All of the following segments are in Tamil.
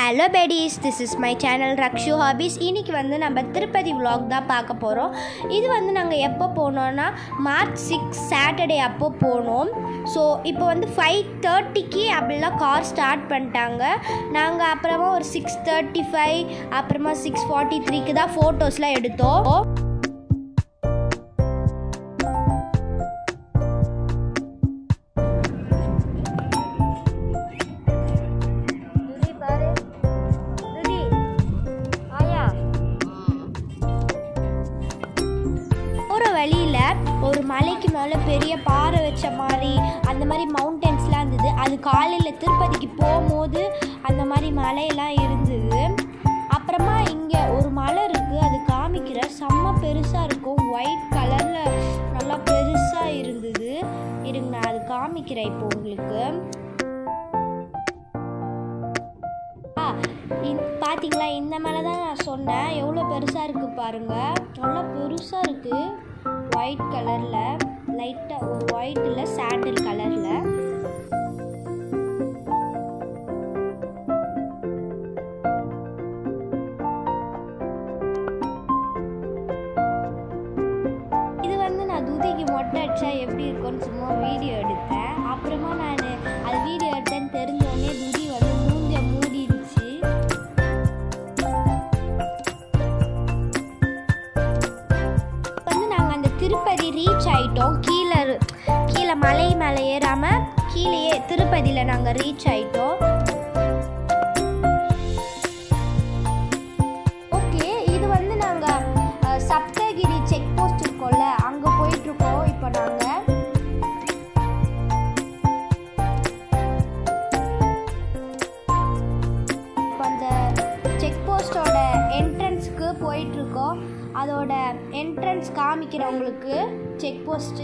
Hello buddies this is my channel Rakshu hobbies இன்னைக்கு வந்து நம்ம திருப்பதி vlog தான் பார்க்க போகிறோம் இது வந்து நாங்கள் எப்போ போனோம்னா மார்ச் சிக்ஸ் சாட்டர்டே அப்போ போனோம் ஸோ இப்போ வந்து ஃபைவ் தேர்ட்டிக்கு அப்படிலாம் கார் ஸ்டார்ட் பண்ணிட்டாங்க நாங்கள் அப்புறமா ஒரு சிக்ஸ் தேர்ட்டி ஃபைவ் அப்புறமா சிக்ஸ் ஃபார்ட்டி த்ரீக்கு தான் ஃபோட்டோஸ்லாம் எடுத்தோம் துதி பாரு துதி ஆயா போகிற வழியில் ஒரு மலைக்கு மேலே பெரிய பாறை வச்ச மாதிரி அந்த மாதிரி மவுண்டன்ஸ்லாம் இருந்தது அது காலையில் திருப்பதிக்கு போகும்போது அந்த மாதிரி மலையெல்லாம் இருந்தது அப்புறமா இங்கே ஒரு மலை இருக்குது அது காமிக்கிற செம்ம பெருசாக இருக்கும் ஒயிட் கலரில் நல்லா பெருசாக இருந்தது இருங்க நான் அது காமிக்கிறேன் இப்போ உங்களுக்கு ஆ, இ- பாத்தீங்களா இந்த மேலே தான் நான் சொன்னேன் எவ்வளோ பெருசாக இருக்குது பாருங்க நல்லா பெருசாக இருக்குது ஒயிட் கலரில் லைட்டாக ஒரு ஒயிட்டில் சாண்டில் கலரில் இது வந்து நான் துதிக்கு மொட்டை அடிச்சா எப்படி இருக்கும்னு சும்மா வீடியோ எடுத்தேன் அப்புறமா நான் அது வீடியோ எடுத்தேன்னு தெரிஞ்சோடனே துதி வந்து மூஞ்ச மூடிடுச்சு வந்து நாங்கள் அந்த திருப்பதி ரீச் ஆயிட்டோம் கீழே இரு- கீழே மலை மேலே ஏறாமல் கீழேயே திருப்பதியில் நாங்கள் ரீச் ஆயிட்டோம் ஓகே இது வந்து நாங்கள் சப்தகிரி செக் போஸ்ட் இருக்கோம்ல அங்கே போயிட்டுருக்கோம் இப்போ நாங்கள் இப்போ அந்த செக் போஸ்டோட என்ட்ரன்ஸ்க்கு போயிட்டுருக்கோம் அதோட என்ட்ரன்ஸ் காமிக்கிறவங்களுக்கு செக் போஸ்ட்டு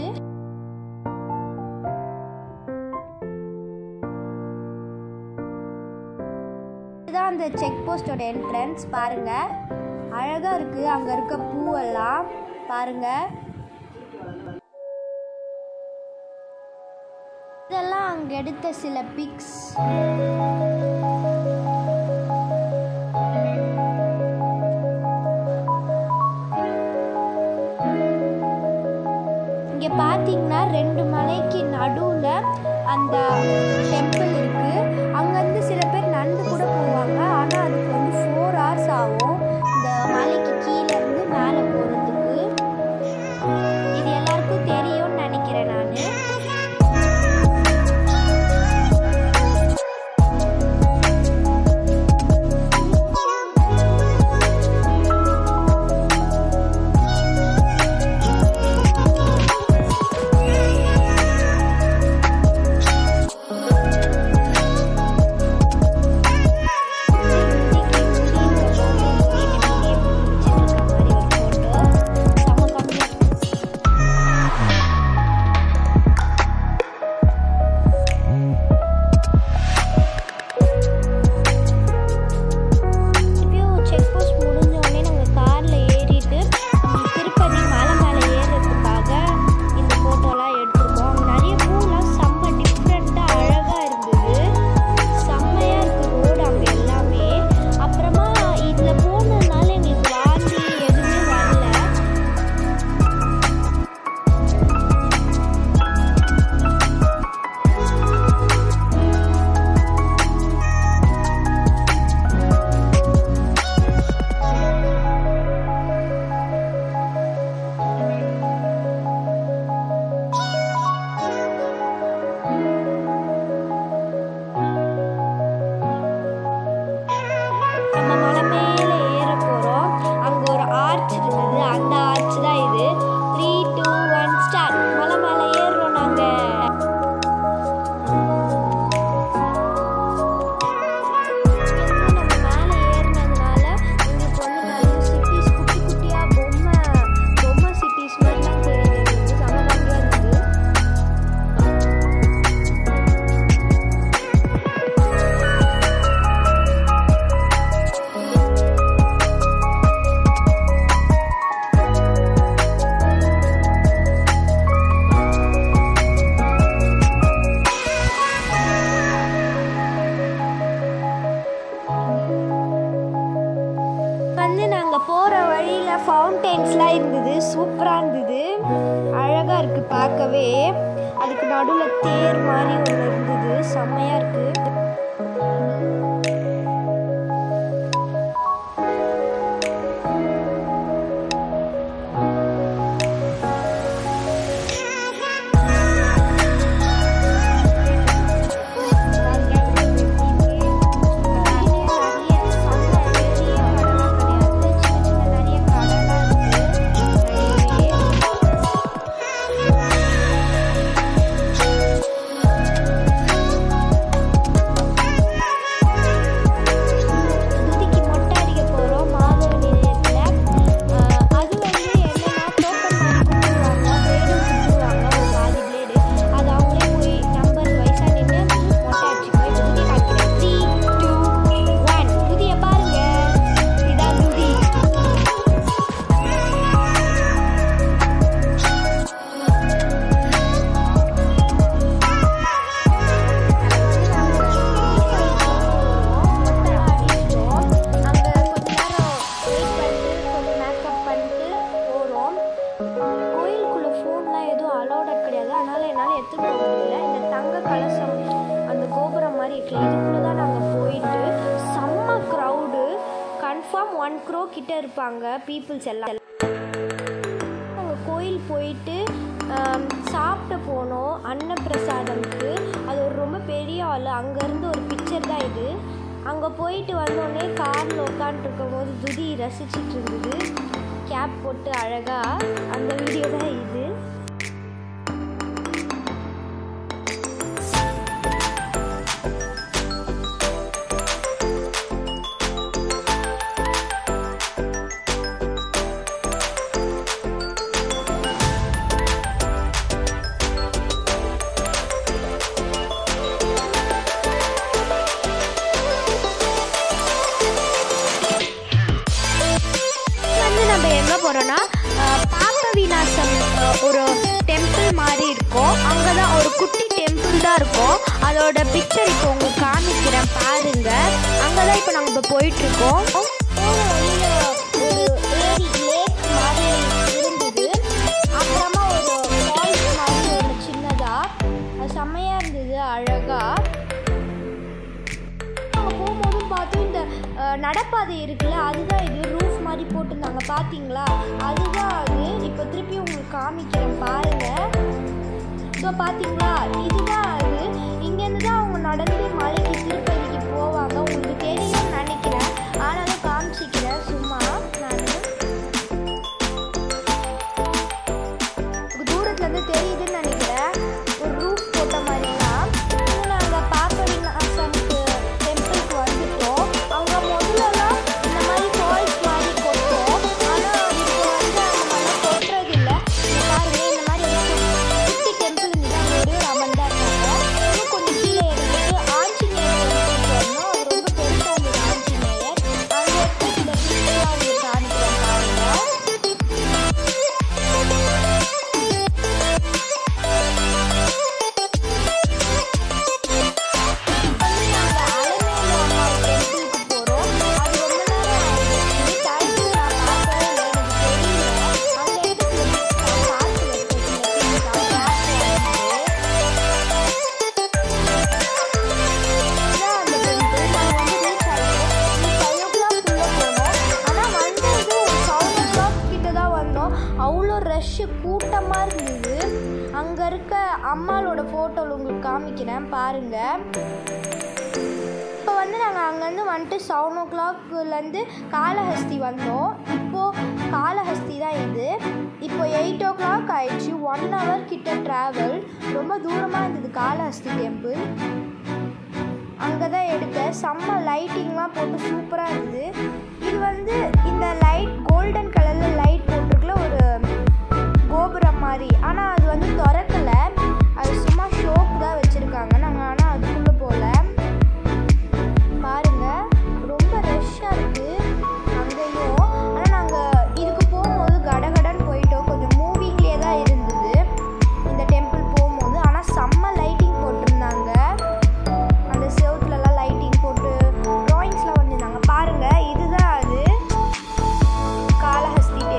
இதுதான் அந்த செக் போஸ்டோட என்ட்ரன்ஸ் பாருங்க அழகா இருக்கு அங்க இருக்க பூவெல்லாம் பாருங்க இதெல்லாம் அங்க எடுத்த சில பிக்ஸ் இங்க பாத்தீங்கன்னா ரெண்டு மலைக்கு நடுவுல அந்த டெம்பிள் இருக்கு அங்கேருந்து சில பேர் நடந்து கூட போவாங்க ஆனா அதுக்கு வந்து ஃபோர் ஹவர்ஸ் ஆகும் இந்த மலைக்கு கீழே இருந்து மேலே போகிறதுக்கு இது எல்லாருக்கும் தெரியும்னு நினைக்கிறேன் நான் மவுண்டெயின்ஸ்லாம் இருந்தது சூப்பராக இருந்தது அழகாக இருக்குது பார்க்கவே அதுக்கு நடுவில் தேர் மாதிரி ஒன்று இருந்தது செம்மையாக இருக்குது துதிக்கு மொட்டை அடிக்க போகிறோம் மாதவ நிலையத்தில் அது வந்து என்னன்னா டோக்கன் மாதிரி கொடுத்துருவாங்க பிளேடு கொடுத்துருவாங்க ஒரு பாதி பிளேடு அது அவங்களே போய் நம்பர் வயசாக நின்று மொட்டை அடிச்சுக்கோ இப்போ துதி காட்டுறேன் த்ரீ டூ ஒன் துதியை பாருங்க இதான் துதி கோயிலுக்குள்ள ஃபோன்லாம் எதுவும் அலௌடட் கிடையாது அதனால என்னால் எடுத்துகிட்டு போக முடியல இந்த தங்க கலசம் அந்த கோபுரம் மாதிரி இருக்குல்ல இதுக்குள்ள தான் நாங்கள் போயிட்டு செம்ம க்ரௌடு கன்ஃபார்ம் ஒன் க்ரோ கிட்ட இருப்பாங்க பீப்புள்ஸ் எல்லாம் நாங்கள் கோயில் போயிட்டு ஆம், சாப்பிட போனோம் அன்னப்பிரசாதம்க்கு அது ஒரு ரொம்ப பெரிய ஹால் அங்கேருந்து ஒரு பிக்சர் தான் இது அங்கே போயிட்டு வந்தோடனே காரில் உட்காந்துருக்கும் போது துதி ரசிச்சிட்டு இருந்தது கேப் போட்டு அழகாக அந்த வீடியோ தான் இது வந்து நம்ம எங்கே போகிறோன்னா பாப்ப விநாசம் அஹ், ஒரு டெம்பிள் மாதிரி இருக்கும் அங்கே தான் ஒரு குட்டி டெம்பிள் தான் இருக்கும் அதோட பிக்சர் இப்போ உங்களுக்கு காமிக்கிறேன் பாருங்க அங்கே தான் இப்போ நாங்கள் இப்போ போயிட்டுருக்கோம் போகிற வழியில் ஒரு ஏரி லேக் மாதிரி இருந்தது அப்புறமா ஒரு ஃபால்ஸ் மாதிரி ஒன்று சின்னதாக அது செம்மையாக இருந்தது அழகாக நாங்கள் போகும்போதும் பார்த்தோம் இந்த அஹ், நடைபாதை இருக்குல்ல அதுதான் இது ரூஃப் மாதிரி போட்டிருந்தாங்க பார்த்தீங்களா அதுதான் அது இப்போ திருப்பி உங்களுக்கு காமிக்கிறேன் பாருங்க இப்போ பார்த்தீங்களா இதுதான் அது இங்கேருந்து தான் அவங்க நடந்து மலைக்கு திருப்பதிக்கு போவாங்க உங்களுக்கு தெரியும்னு நினைக்கிறேன் ஆனாலும் காமிச்சிக்கிறேன் சும்மா நான் தூரத்துலேருந்து தெரியுதுன்னு நினைக்கிறேன் ஒரு ரூஃப் போட்ட மாதிரிலாம் நாங்கள் பாப்பவிநாசனுக்கு டெம்பிளுக்கு வந்துட்டோம் அங்கே முதல்லலாம் இந்த மாதிரி ஃபால்ஸ் மாதிரி கொட்டும் ஆனால் இப்போ வந்து அந்த மாதிரி கொட்டுறது இல்லை இங்க பாருங்க இந்த மாதிரி ஒரு குட்டி டெம்பிள் இருந்தது அங்கே ஒரே ஒரு அம்மன் தான் இருந்தாங்க இன்னும் கொஞ்சம் கீழே இருந்துட்டு ஆஞ்சநேயர் டெம்பிளுக்கு வரணும் அது ரொம்ப பெருசாக இருந்தது ஆஞ்சநேயர் அங்கே இருக்க சில பிக்சர்லாம் உங்களுக்கு காமிக்கிறேன் பாருங்க வந்து நாங்க அலமேலு அம்மா டெம்பிளுக்கு போறோம். அது ரொம்ப நேரம் ஆயிடுச்சு. டைம் நான் பார்க்கவே இல்லை. எனக்கு தெரியல. அங்க இருக்க சில things நான் பார்த்து வச்சிருக்கேன். things நான் பார்த்து வாங்கினேன். இதுதான் அந்த temple. நாங்க வந்து reach ஆயிட்டோம். இன்னும் five o'clock உள்ள போனோம். ஆனா வந்தது ஒரு seven o'clock கிட்ட தான் வந்தோம். அவ்வளோ ரஷ்ஷு கூட்டமாக இருந்தது அங்கே இருக்க அம்மாளோட ஃபோட்டோவில் உங்களுக்கு காமிக்கிறேன் பாருங்க இப்போ வந்து நாங்கள் அங்கேருந்து வந்துட்டு செவன் ஓ கிளாக்லேருந்து காளஹஸ்தி வந்தோம் இப்போது காளஹஸ்தி தான் இது இப்போ எயிட் ஓ கிளாக் ஆயிடுச்சு ஒன் ஹவர் கிட்ட ட்ராவல் ரொம்ப தூரமாக இருந்தது காளஹஸ்தி டெம்பிள் அங்கே தான் எடுத்தேன் செம்ம லைட்டிங்லாம் போட்டு சூப்பராக இருந்தது இது வந்து இந்த லைட் கோல்டன் கலரில் லைட் போட்டிருக்குல ஒரு கோபுரம் மாதிரி ஆனால் அது வந்து திறக்கல அது சும்மா ஷோக்கு தான் வச்சுருக்காங்க நாங்கள் ஆனால் அதுக்குள்ளே போகல பாருங்க ரொம்ப ரஷ்ஷாக இருக்குது அங்கேயும் ஆனால் நாங்கள் இதுக்கு போகும்போது கடகடன்னு போயிட்டோம் கொஞ்சம் மூவிங்லேயே தான் இருந்தது இந்த டெம்பிள் போகும்போது ஆனால் செம்ம லைட்டிங் போட்டிருந்தாங்க அந்த செவுத்துலலாம் லைட்டிங் போட்டு ட்ராயிங்ஸ்லாம் பண்ணியிருந்தாங்க பாருங்கள் இதுதான் அது காளஹஸ்தி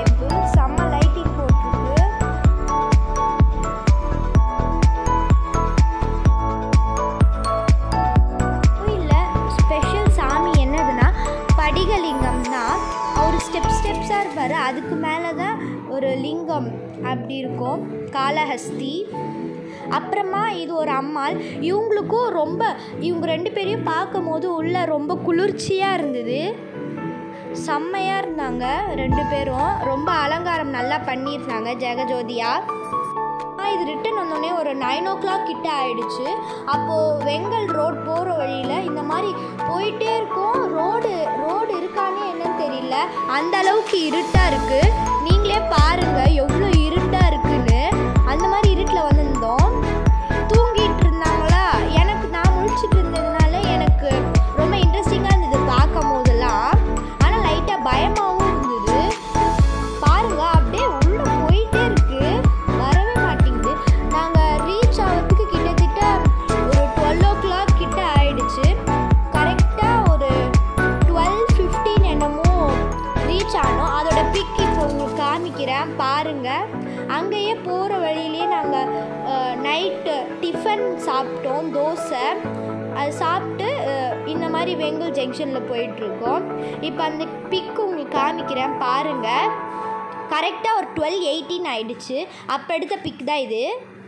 வச்சிருப்பாரு அதுக்கு மேலே தான் ஒரு லிங்கம் அப்படி இருக்கும் காளஹஸ்தி அப்புறமா இது ஒரு அம்மாள் இவங்களுக்கும் ரொம்ப இவங்க ரெண்டு பேரையும் பார்க்கும் போது உள்ள ரொம்ப குளிர்ச்சியாக இருந்தது செம்மையாக இருந்தாங்க ரெண்டு பேரும் ரொம்ப அலங்காரம் நல்லா பண்ணியிருந்தாங்க ஜெகஜோதியா ஆ, இது ரிட்டன் வந்தோடனே ஒரு நைன் ஓ கிளாக் கிட்ட ஆயிடுச்சு அப்போது வெங்கல் ரோட் போகிற வழியில் இந்த மாதிரி போயிட்டே இருக்கோம் ரோடு ரோடு இருக்கானே என்னன்னு தெரியல அந்த அளவுக்கு இருட்டாக இருக்குது நீங்களே பாருங்கள் எவ்வளோ இருட்டாக இருக்குன்னு அந்த மாதிரி இருட்டில் வந்திருந்தோம் தூங்கிட்டு இருந்தாங்களா எனக்கு நான் முழிச்சிட்டு இருந்ததுனால எனக்கு ரொம்ப இன்ட்ரெஸ்டிங்காக இருந்தது பார்க்கும் போதெல்லாம் ஆனால் லைட்டாக பயமாகவும் இருந்தது பாருங்க அப்படியே உள்ள போயிட்டே இருக்கு வரவே மாட்டேங்குது நாங்க ரீச் ஆகிறதுக்கு கிட்டத்தட்ட ஒரு டுவெல் ஓ கிளாக் கிட்ட ஆயிடுச்சு கரெக்டா ஒரு டுவெல் ஃபிஃப்டீன் என்னமோ ரீச் ஆனோம் அதோட பிக் இப்போ உங்களுக்கு காமிக்கிறேன் பாருங்க அங்கேயே போகிற வழியிலேயே நாங்கள் நைட்டு டிஃபன் சாப்பிட்டோம் தோசை அது சாப்பிட்டு அஹ், இந்த மாதிரி வெங்கல் ஜங்ஷனில் போயிட்டுருக்கோம் இப்போ அந்த பிக் உங்களுக்கு காமிக்கிறேன் பாருங்கள் கரெக்டாக ஒரு டுவெல் எயிட்டீன் ஆயிடுச்சு அப்போ எடுத்த பிக் தான் இது